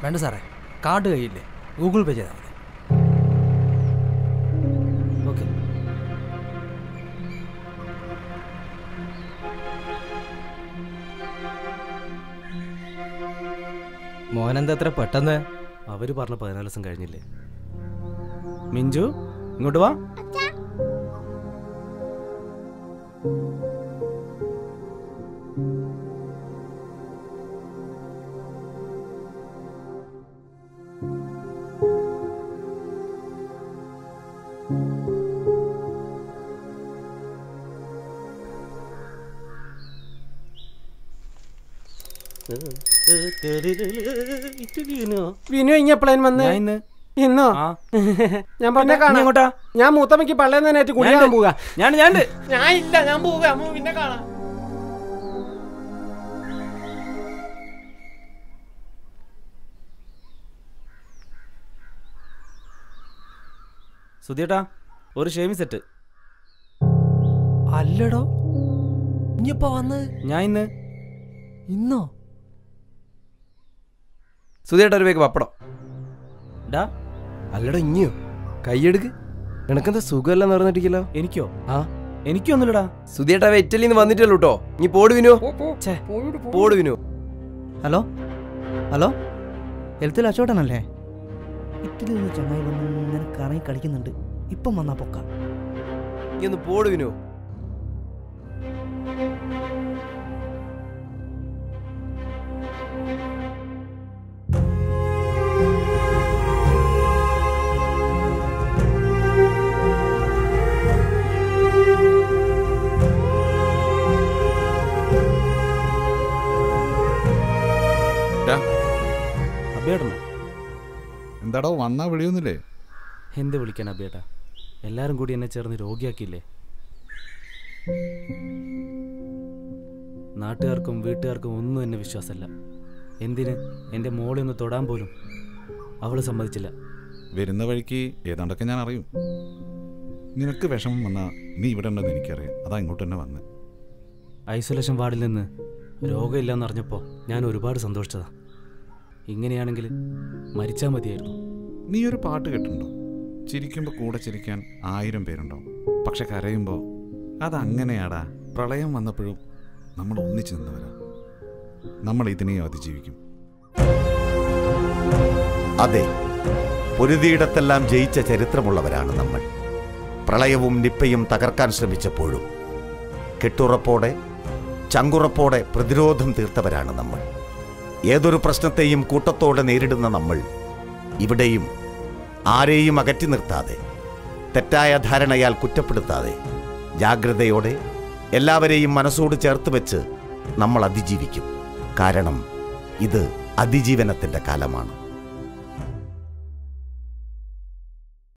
വേണ്ട സാറേ card കയ്യില്ലേ Google പേ ചെയ്താൽ മതി ഓക്കെ മോനെന്താ എത്ര പെട്ടെന്ന് അവര് പറഞ്ഞ പതിനാല് ദിവസം കഴിഞ്ഞില്ലേ മിഞ്ചു ഇങ്ങോട്ട് വാ വിനു ഇനി എപ്പോഴേലും വന്ന് ഞാൻ ഇന്ന് ഇന്നോ ആ ഞാൻ പിന്നെ കാണാം എങ്ങോട്ടാ ഞാൻ മൂത്തമ്മയ്ക്ക് പള്ളേന്ന് തന്നെ കുടിക്കാൻ പോവുക ഞാൻ ഞാൻ ഞാൻ ഇല്ല ഞാൻ പോവുക അമ്മ പിന്നെ കാണാം സുധിയേട്ടാ ഒരു ഷേമി സെറ്റ് അല്ലടോ ഇനിയിപ്പോ വന്ന് ഞാൻ ഇന്ന് ഇന്നോ സുധിയേട്ട ഒരു വേഗം പപ്പടം ഡാ അല്ലടോ ഇഞ്ഞിയോ കൈയെടുക്ക് നിനക്കെന്താ സുഖമല്ലെന്ന് പറഞ്ഞിട്ടില്ലല്ലോ എനിക്കോ ആ എനിക്കൊന്നുമില്ലടാ സുധിയേട്ട ഇറ്റലിയിൽ നിന്ന് വന്നിട്ടല്ലോ കേട്ടോ നീ പോട് വിനു പോട് വിനു ഹലോ ഹലോ ഹെൽത്തിൽ അച്ചോട്ടനല്ലേ ഇറ്റലി നിന്ന് ചങ്ങായി വന്ന് ഇങ്ങനെ കറങ്ങി കളിക്കുന്നുണ്ട് ഇപ്പം വന്നാ പൊക്ക നീ ഒന്ന് പോട് വിനു അബിയേട്ടനോ എന്താടോ വന്നാ വിളിയൊന്നുമില്ലേ എന്ത് വിളിക്കാൻ അബിയേട്ടാ എല്ലാരും കൂടി എന്നെ ചേർന്ന് രോഗിയാക്കിയില്ലേ നാട്ടുകാർക്കും വീട്ടുകാർക്കും ഒന്നും എന്നെ വിശ്വാസമല്ല എന്തിന് എൻ്റെ മോളെ ഒന്ന് തൊടാൻ പോലും അവള് സമ്മതിച്ചില്ല വരുന്ന വഴിക്ക് ഏതാണ്ടൊക്കെ ഞാൻ അറിയും നിനക്ക് വിഷമം വന്നാൽ നീ ഇവിടെ ഉണ്ടെന്ന് എനിക്കറിയാം അതാ ഇങ്ങോട്ട് തന്നെ വന്ന് ഐസൊലേഷൻ വാർഡിൽ നിന്ന് രോഗമില്ലെന്ന് അറിഞ്ഞപ്പോൾ ഞാൻ ഒരുപാട് സന്തോഷിച്ചതാ ഇങ്ങനെയാണെങ്കിൽ മരിച്ചാൽ മതിയായിരുന്നു നീ ഒരു പാട്ട് കേട്ടിട്ടുണ്ടോ ചിരിക്കുമ്പോൾ കൂടെ ചിരിക്കാൻ ആയിരം പേരുണ്ടാവും പക്ഷെ കരയുമ്പോൾ അതങ്ങനെയാടാ പ്രളയം വന്നപ്പോഴും നമ്മൾ ഒന്നിച്ചു നിന്നവരാ നമ്മൾ ഇതിനെയും അതിജീവിക്കും അതെ പൊരുതിയിടത്തെല്ലാം ജയിച്ച ചരിത്രമുള്ളവരാണ് നമ്മൾ പ്രളയവും നിപ്പയും തകർക്കാൻ ശ്രമിച്ചപ്പോഴും കെട്ടുറപ്പോടെ ചങ്കുറപ്പോടെ പ്രതിരോധം തീർത്തവരാണ് നമ്മൾ ഏതൊരു പ്രശ്നത്തെയും കൂട്ടത്തോടെ നേരിടുന്ന നമ്മൾ ഇവിടെയും ആരെയും അകറ്റി നിർത്താതെ തെറ്റായ ധാരണയാൽ കുറ്റപ്പെടുത്താതെ ജാഗ്രതയോടെ എല്ലാവരെയും മനസ്സോട് ചേർത്ത് വെച്ച് നമ്മൾ അതിജീവിക്കും കാരണം ഇത് അതിജീവനത്തിൻ്റെ കാലമാണ്